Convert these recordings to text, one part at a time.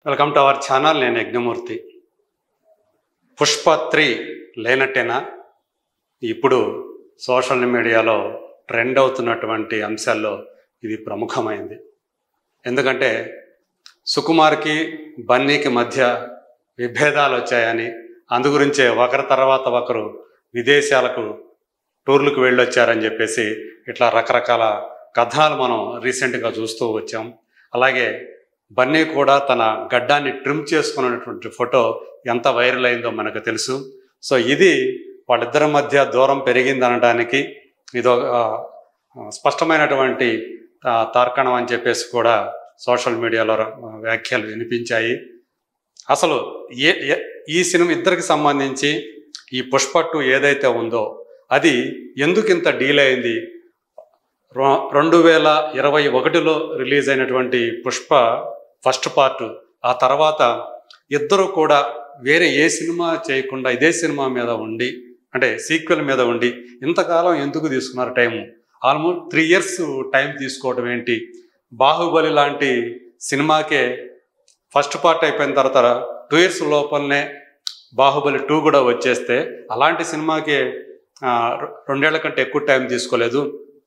welcome to our channel నేను Yagnamurthy Pushpa three లేనట్టేనా ఇప్పుడు social మీడియాలో ట్రెండ్ అవుతున్నటువంటి అంశాల్లో ఇది ప్రముఖమైంది ఎందుకంటే సుకుమార్కి బన్నీకి మధ్య విభేదాలు వచ్చాయని అందు గురించే ఒకరి తర్వాత ఒకరు విదేశాలకు టూర్లకు వెళ్ళొచ్చారని చెప్పేసి ఇట్లా రకరకాల కథనాలు మనం రీసెంట్గా చూస్తూ వచ్చాం అలాగే బన్నీ కూడా తన గడ్డాన్ని ట్రిమ్ చేసుకున్నటువంటి ఫోటో ఎంత వైరల్ అయిందో మనకు తెలుసు సో ఇది వాళ్ళిద్దరి మధ్య దూరం పెరిగింది అనడానికి ఇది ఒక, ఆ, స్పష్టమైనటువంటి ఆ, తార్కాణం అని చెప్పేసి కూడా సోషల్ మీడియాలో ర- వ్యాఖ్యలు వినిపించాయి అసలు ఏ ఏ- ఈ సినిమా ఇద్దరికి సంబంధించి ఈ పుష్ప టూ ఏదైతే ఉందో అది ఎందుకు ఇంత డీల్ అయింది రొ- రెండు వేల ఇరవై ఒకటిలో రిలీజ్ అయినటువంటి పుష్ప ఫస్ట్ పార్ట్ ఆ తర్వాత ఇద్దరు కూడా వేరే ఏ సినిమా చేయకుండా ఇదే సినిమా మీద ఉండి అంటే సీక్వెల్ మీద ఉండి ఇంతకాలం ఎందుకు తీసుకున్నారు time almost three years time తీసుకోవడం ఏంటి బాహుబలి లాంటి సినిమాకే ఫస్ట్ పార్ట్ అయిపోయిన తర్వాత టూ ఇయర్స్ లోపలనే బాహుబలి టూ కూడా వచ్చేస్తే అలాంటి సినిమాకి ఆ, రె- రెండేళ్ల కంటే ఎక్కువ టైం తీసుకోలేదు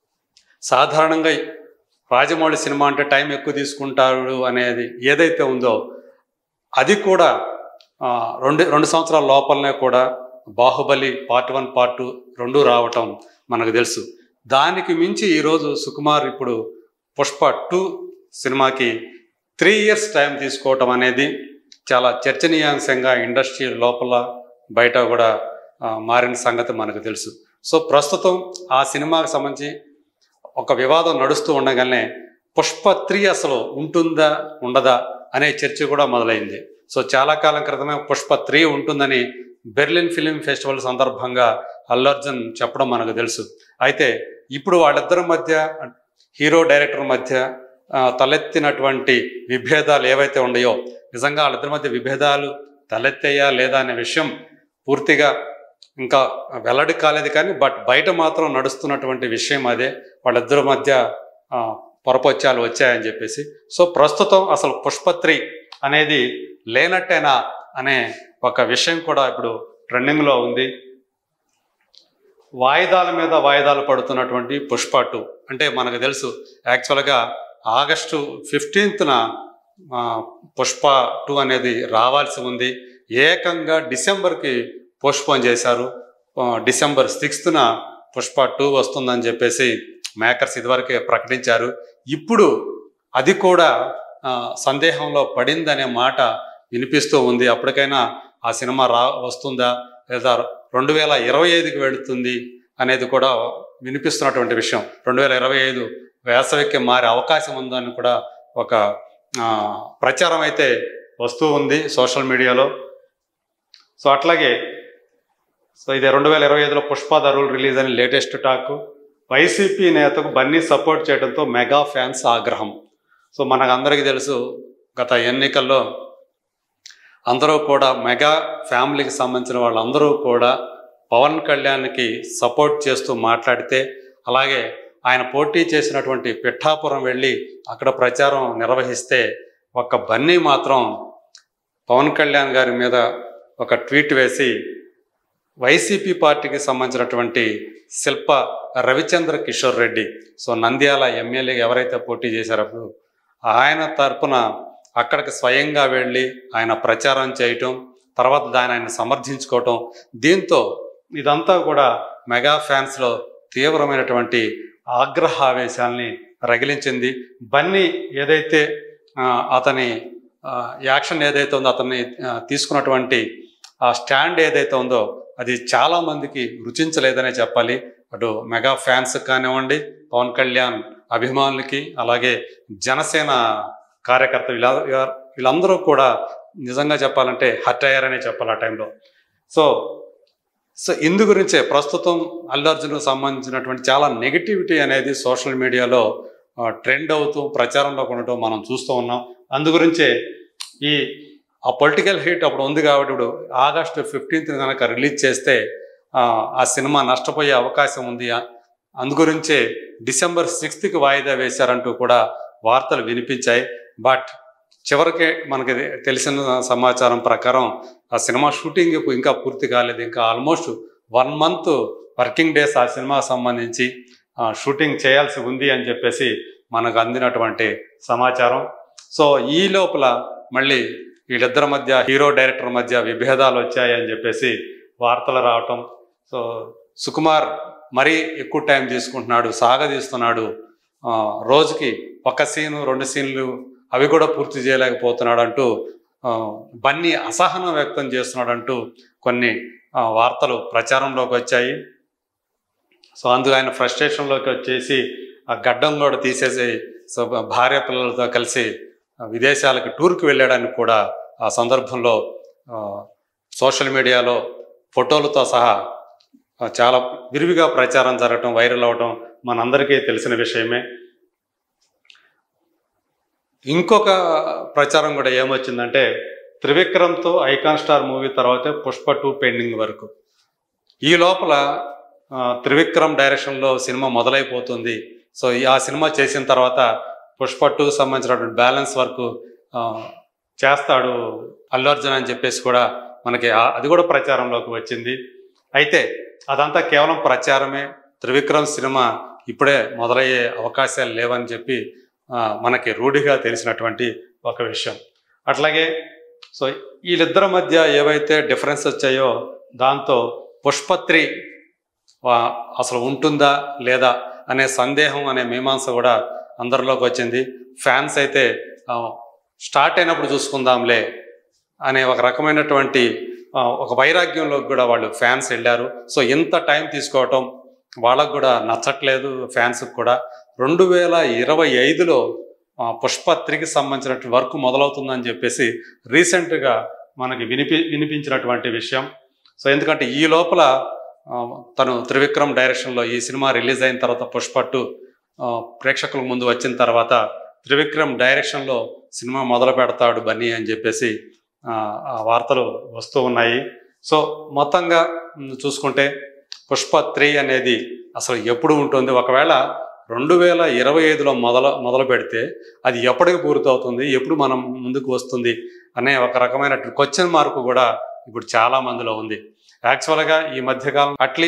సాధారణంగా రాజమౌళి సినిమా అంటే టైం ఎక్కువ తీసుకుంటాడు అనేది ఏదైతే ఉందో అది కూడా ఆ, రెండు రెండు సంవత్సరాల లోపలనే కూడా Baahubali part one part two రెండు రావటం మనకు తెలుసు దానికి మించి ఈరోజు సుకుమార్ ఇప్పుడు పుష్ప టూ సినిమాకి త్రీ ఇయర్స్ టైం తీసుకోవటం అనేది చాలా చర్చనీయాంశంగా ఇండస్ట్రీ లోపల బయట కూడా ఆ, మారిన సంగతి మనకు తెలుసు సో ప్రస్తుతం ఆ సినిమాకి సంబంధించి ఒక వివాదం నడుస్తూ ఉండగానే పుష్ప త్రీ అసలు ఉంటుందా ఉండదా అనే చర్చ కూడా మొదలైంది సో చాలా కాలం క్రితమే పుష్ప త్రీ ఉంటుందని బెర్లిన్ ఫిలిం ఫెస్టివల్ సందర్భంగా అల్లు అర్జున్ చెప్పడం మనకు తెలుసు అయితే ఇప్పుడు వాళ్ళిద్దరి మధ్య హీరో డైరెక్టర్ మధ్య ఆ, తలెత్తినటువంటి విభేదాలు ఏవైతే ఉన్నాయో నిజంగా వాళ్ళిద్దరి మధ్య విభేదాలు తలెత్తాయా లేదా అనే విషయం పూర్తిగా ఇంకా వెల్లడి కాలేదు కానీ బట్ బయట మాత్రం నడుస్తున్నటువంటి విషయం అదే వాళ్ళిద్దరి మధ్య ఆ, పొరపొచ్చాలు వచ్చాయని చెప్పేసి సో ప్రస్తుతం అసలు పుష్పత్రి అనేది లేనట్టేనా అనే ఒక విషయం కూడా ఇప్పుడు ట్రెండింగ్లో ఉంది వాయిదాల మీద వాయిదాలు పడుతున్నటువంటి పుష్ప టూ అంటే మనకు తెలుసు యాక్చువల్గా ఆగస్టు ఫిఫ్టీన్త్న పుష్ప టూ అనేది రావాల్సి ఉంది ఏకంగా డిసెంబర్కి పోస్ట్పోన్ చేశారు ఆ, డిసెంబర్ సిక్స్త్న పుష్ప టూ వస్తుందని చెప్పేసి మేకర్స్ ఇదివరకే ప్రకటించారు ఇప్పుడు అది కూడా ఆ, సందేహంలో పడిందనే మాట వినిపిస్తూ ఉంది అప్పటికైనా ఆ సినిమా రా వస్తుందా లేదా రెండు వేల ఇరవై ఐదుకి వెళుతుంది అనేది కూడా వినిపిస్తున్నటువంటి విషయం రెండు వేల ఇరవై ఐదు వేసవికి మారే అవకాశం ఉందని కూడా ఒక ఆ, ప్రచారం అయితే వస్తూ ఉంది సోషల్ మీడియాలో సో అట్లాగే సో ఇది రెండు వేల ఇరవై ఐదులో పుష్ప ధరులు రిలీజ్ అని లేటెస్ట్ టాక్ వైసీపీ నేతకు బన్నీ సపోర్ట్ చేయడంతో మెగా ఫ్యాన్స్ ఆగ్రహం సో మనకు అందరికీ తెలుసు గత ఎన్నికల్లో అందరూ కూడా మెగా ఫ్యామిలీకి సంబంధించిన వాళ్ళందరూ కూడా పవన్ కళ్యాణ్కి సపోర్ట్ చేస్తూ మాట్లాడితే అలాగే ఆయన పోటీ చేసినటువంటి పిఠాపురం వెళ్ళి అక్కడ ప్రచారం నిర్వహిస్తే ఒక బన్నీ మాత్రం పవన్ కళ్యాణ్ గారి మీద ఒక ట్వీట్ వేసి వైసీపీ పార్టీకి సంబంధించినటువంటి శిల్ప రవిచంద్ర కిషోర్ రెడ్డి సో నంద్యాల ఎమ్మెల్యే ఎవరైతే పోటీ చేశారో అప్పుడు ఆయన తరపున అక్కడికి స్వయంగా వెళ్ళి ఆయన ప్రచారం చేయటం తర్వాత దాన్ని ఆయన సమర్థించుకోవటం దీంతో ఇదంతా కూడా మెగా ఫ్యాన్స్లో తీవ్రమైనటువంటి ఆగ్రహావేశాల్ని రగిలించింది బన్నీ ఏదైతే ఆ, అతని ఆ, యాక్షన్ ఏదైతే ఉందో అతన్ని ఆ, తీసుకున్నటువంటి ఆ స్టాండ్ ఏదైతే ఉందో అది చాలా మందికి రుచించలేదనే చెప్పాలి అటు మెగా ఫ్యాన్స్ కానివ్వండి పవన్ కళ్యాణ్ అభిమానులకి అలాగే జనసేన కార్యకర్త వీళ్ళ వీళ్ళందరూ కూడా నిజంగా చెప్పాలంటే హర్ట్ అయ్యారనే చెప్పాలి ఆ టైంలో సో సో ఇందు గురించే ప్రస్తుతం అల్లు అర్జున్కు సంబంధించినటువంటి చాలా నెగిటివిటీ అనేది సోషల్ మీడియాలో ఆ, ట్రెండ్ అవుతూ ప్రచారంలో ఉండటం మనం చూస్తూ ఉన్నాం అందు గురించే ఈ ఆ పొలిటికల్ హీట్ అప్పుడు ఉంది కాబట్టి ఇప్పుడు ఆగస్టు ఫిఫ్టీన్త్ కనుక రిలీజ్ చేస్తే ఆ, ఆ సినిమా నష్టపోయే అవకాశం ఉంది ఆ- అందు గురించే డిసెంబర్ సిక్స్త్కి వాయిదా వేశారంటూ కూడా వార్తలు వినిపించాయి బట్ చివరికి మనకి తెలిసిన సమాచారం ప్రకారం ఆ సినిమా షూటింగ్ ఇంకా పూర్తి కాలేదు ఇంకా almost one month working days ఆ సినిమాకి సంబంధించి ఆ, షూటింగ్ చేయాల్సి ఉంది అని చెప్పేసి మనకు అందినటువంటి సమాచారం సో ఈ లోపల మళ్ళీ వీళ్ళిద్దరి మధ్య హీరో డైరెక్టర్ మధ్య విభేదాలు వచ్చాయి అని చెప్పేసి వార్తలు రావటం సో సుకుమార్ మరీ ఎక్కువ టైం తీసుకుంటున్నాడు సాగదీస్తున్నాడు ఆ, రోజుకి ఒక సీను రెండు సీన్లు అవి కూడా పూర్తి చేయలేకపోతున్నాడు అంటూ ఆ, బన్నీ అసహనం వ్యక్తం చేస్తున్నాడు అంటూ కొన్ని ఆ, వార్తలు ప్రచారంలోకి వచ్చాయి సో అందుకు ఆయన ఫ్రస్ట్రేషన్లోకి వచ్చేసి ఆ గడ్డం కూడా తీసేసి సో భార్య పిల్లలతో కలిసి ఆ, విదేశాలకు టూర్కి వెళ్ళడానికి కూడా ఆ సందర్భంలో ఆ, సోషల్ మీడియాలో ఫోటోలతో సహా ఆ, చాలా విరివిగా ప్రచారం జరగటం వైరల్ అవటం మనందరికీ తెలిసిన విషయమే ఇంకొక ప్రచారం కూడా ఏమొచ్చిందంటే త్రివిక్రమ్తో ఐకాన్ స్టార్ మూవీ తర్వాతే పుష్ప టూ పెండింగ్ వరకు ఈ లోపల ఆ, త్రివిక్రమ్ డైరెక్షన్లో సినిమా మొదలైపోతుంది సో ఈ- ఆ సినిమా చేసిన తర్వాత పుష్ప టూకి సంబంధించినటువంటి బ్యాలెన్స్ వర్క్ ఆ, చేస్తాడు అల్లు అర్జున్ అని చెప్పేసి కూడా మనకి ఆ- అది కూడా ప్రచారంలోకి వచ్చింది అయితే అదంతా కేవలం ప్రచారమే త్రివిక్రమ్ సినిమా ఇప్పుడే మొదలయ్యే అవకాశాలు లేవని చెప్పి ఆ, మనకి రూఢిగా తెలిసినటువంటి ఒక విషయం అట్లాగే సో వీళ్ళిద్దరి మధ్య ఏవైతే డిఫరెన్స్ వచ్చాయో దాంతో పుష్పత్రి వా- అసలు ఉంటుందా లేదా అనే సందేహం అనే మీమాంస కూడా అందరిలోకి వచ్చింది ఫ్యాన్స్ అయితే ఆ, స్టార్ట్ అయినప్పుడు చూసుకుందాంలే అనే ఒక రకమైనటువంటి ఆ, ఒక వైరాగ్యంలోకి కూడా వాళ్ళు ఫ్యాన్స్ వెళ్ళారు సో ఇంత టైం తీసుకోవటం వాళ్ళకు కూడా నచ్చట్లేదు ఫ్యాన్స్కి కూడా రెండు వేల ఇరవై ఐదులో పుష్పత్రికి సంబంధించినటువంటి వర్క్ మొదలవుతుందని చెప్పేసి రీసెంట్గా మనకి వినిపి వినిపించినటువంటి విషయం సో ఎందుకంటే ఈ లోపల ఆ, తను త్రివిక్రమ్ డైరెక్షన్లో ఈ సినిమా రిలీజ్ అయిన తర్వాత పుష్ప టూ ఆ, ప్రేక్షకుల ముందు వచ్చిన తర్వాత త్రివిక్రమ్ డైరెక్షన్లో సినిమా మొదలు పెడతాడు బన్నీ అని చెప్పేసి ఆ, ఆ వార్తలు వస్తూ ఉన్నాయి సో మొత్తంగా మ్, చూసుకుంటే పుష్ప త్రీ అనేది అసలు ఎప్పుడు ఉంటుంది ఒకవేళ రెండు వేల ఇరవై ఐదులో మొదలు మొదలు పెడితే అది ఎప్పటికి పూర్తవుతుంది ఎప్పుడు మనం ముందుకు వస్తుంది అనే ఒక రకమైన క్వశ్చన్ మార్క్ కూడా ఇప్పుడు చాలా మందిలో ఉంది యాక్చువల్గా ఈ మధ్యకాలం అట్లీ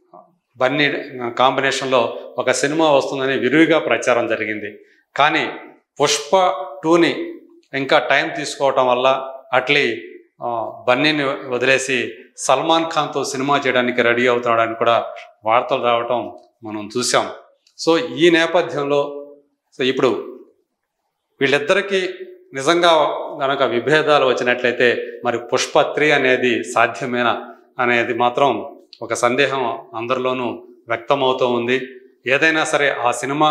బన్నీ కాంబినేషన్లో ఒక సినిమా వస్తుందని విరివిగా ప్రచారం జరిగింది కానీ పుష్ప టూని ఇంకా టైం తీసుకోవటం వల్ల అట్లీ ఆ, బన్నీని వదిలేసి సల్మాన్ ఖాన్తో సినిమా చేయడానికి రెడీ అవుతున్నాడని కూడా వార్తలు రావటం మనం చూసాం సో ఈ నేపథ్యంలో సో ఇప్పుడు వీళ్ళిద్దరికీ నిజంగా గనక విభేదాలు వచ్చినట్లయితే మరి పుష్ప త్రీ అనేది సాధ్యమేనా అనేది మాత్రం ఒక సందేహం అందరిలోనూ వ్యక్తమవుతూ ఉంది ఏదైనా సరే ఆ సినిమా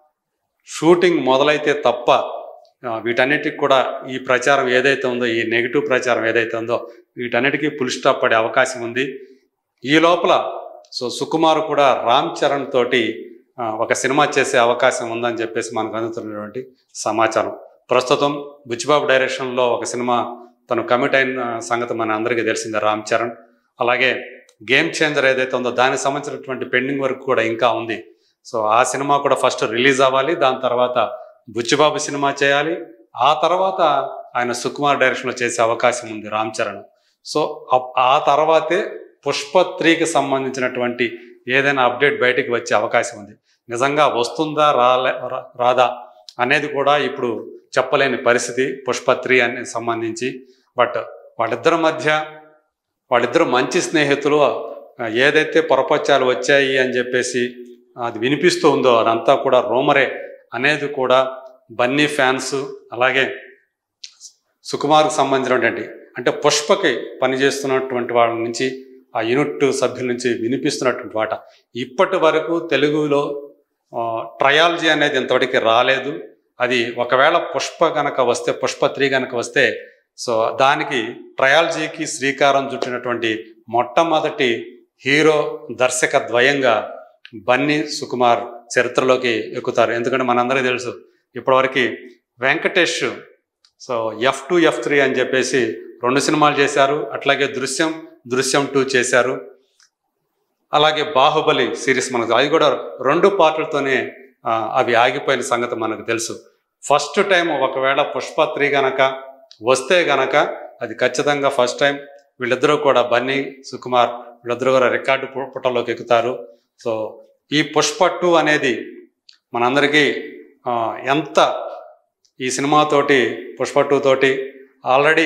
షూటింగ్ మొదలైతే తప్ప ఆ, వీటన్నిటికి కూడా ఈ ప్రచారం ఏదైతే ఉందో ఈ నెగిటివ్ ప్రచారం ఏదైతే ఉందో వీటన్నిటికీ పుల్ స్టాప్ పడే అవకాశం ఉంది ఈ లోపల సో సుకుమార్ కూడా రామ్ చరణ్ తోటి ఆ, ఒక సినిమా చేసే అవకాశం ఉందని చెప్పేసి మనకు అందుతున్నటువంటి సమాచారం ప్రస్తుతం బుచ్చిబాబు డైరెక్షన్లో ఒక సినిమా తను కమిట్ అయిన సంగతి మన అందరికీ తెలిసిందే రామ్ చరణ్ అలాగే గేమ్ చేంజర్ ఏదైతే ఉందో దానికి సంబంధించినటువంటి పెండింగ్ వర్క్ కూడా ఇంకా ఉంది సో ఆ సినిమా కూడా ఫస్ట్ రిలీజ్ అవ్వాలి దాని తర్వాత బుచ్చిబాబు సినిమా చేయాలి ఆ తర్వాత ఆయన సుకుమార్ డైరెక్షన్లో చేసే అవకాశం ఉంది రామ్ చరణ్ సో అప్- ఆ తర్వాతే పుష్ప త్రీకి సంబంధించినటువంటి ఏదైనా అప్డేట్ బయటికి వచ్చే అవకాశం ఉంది నిజంగా వస్తుందా రాలే రా- రాదా అనేది కూడా ఇప్పుడు చెప్పలేని పరిస్థితి పుష్ప త్రీ అని సంబంధించి బట్ వాళ్ళిద్దరి మధ్య వాళ్ళిద్దరు మంచి స్నేహితులు ఆ, ఏదైతే పొరపచ్చాలు వచ్చాయి అని చెప్పేసి అది వినిపిస్తూ ఉందో అదంతా కూడా రోమరే అనేది కూడా బన్నీ ఫ్యాన్స్ అలాగే సుకుమార్కి సంబంధించినటువంటి అంటే పుష్పకి పనిచేస్తున్నటువంటి వాళ్ళ నుంచి ఆ యూనిట్ సభ్యుల నుంచి వినిపిస్తున్నటువంటి వాట ఇప్పటి వరకు తెలుగులో ట్రయాలజీ అనేది ఇంతవరకు రాలేదు అది ఒకవేళ పుష్ప గనక వస్తే పుష్ప త్రీ గనక వస్తే సో దానికి ట్రయాలజీకి శ్రీకారం చుట్టినటువంటి మొట్టమొదటి హీరో దర్శక ద్వయంగా బన్నీ సుకుమార్ చరిత్రలోకి ఎక్కుతారు ఎందుకంటే మనందరికీ తెలుసు ఇప్పటివరకు Venkatesh so F two F three అని చెప్పేసి రెండు సినిమాలు చేశారు అట్లాగే దృశ్యం దృశ్యం టూ చేశారు అలాగే బాహుబలి సిరీస్ మనకు అది కూడా రెండు పార్ట్లతోనే ఆ, అవి ఆగిపోయిన సంగతి మనకు తెలుసు ఫస్ట్ టైం ఒకవేళ పుష్ప త్రీ గనక వస్తే గనక అది ఖచ్చితంగా ఫస్ట్ టైం వీళ్ళిద్దరూ కూడా బన్నీ సుకుమార్ వీళ్ళిద్దరూ కూడా రికార్డు పు- పుటలోకి ఎక్కుతారు సో ఈ పుష్ప టూ అనేది మనందరికీ ఆ, ఎంత ఈ సినిమాతోటి పుష్ప టూ తోటి ఆల్రెడీ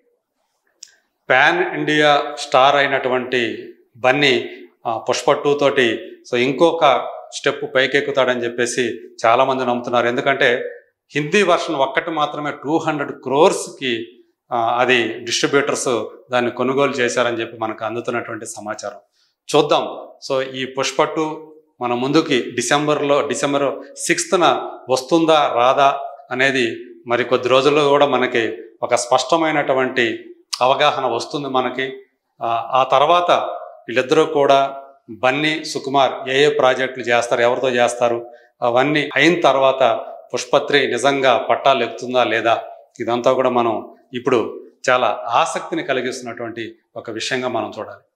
పాన్ ఇండియా స్టార్ అయినటువంటి బన్నీ ఆ, పుష్ప టూ తోటి సో ఇంకొక స్టెప్ పైకెక్కుతాడని చెప్పేసి చాలామంది నమ్ముతున్నారు ఎందుకంటే హిందీ వర్షన్ ఒక్కటి మాత్రమే టూ హండ్రెడ్ క్రోర్స్కి అది డిస్ట్రిబ్యూటర్స్ దాన్ని కొనుగోలు చేశారని చెప్పి మనకు అందుతున్నటువంటి సమాచారం చూద్దాం సో ఈ పుష్ప టూ మన ముందుకి డిసెంబర్లో డిసెంబర్ సిక్స్త్న వస్తుందా రాదా అనేది మరి కొద్ది రోజుల్లో కూడా మనకి ఒక స్పష్టమైనటువంటి అవగాహన వస్తుంది మనకి ఆ, ఆ తర్వాత వీళ్ళిద్దరూ కూడా బన్నీ సుకుమార్ ఏ ఏ ప్రాజెక్టులు చేస్తారు ఎవరితో చేస్తారు అవన్నీ అయిన తర్వాత పుష్పత్రి నిజంగా పట్టాలు ఎక్కుతుందా లేదా ఇదంతా కూడా మనం ఇప్పుడు చాలా ఆసక్తిని కలిగిస్తున్నటువంటి ఒక విషయంగా మనం చూడాలి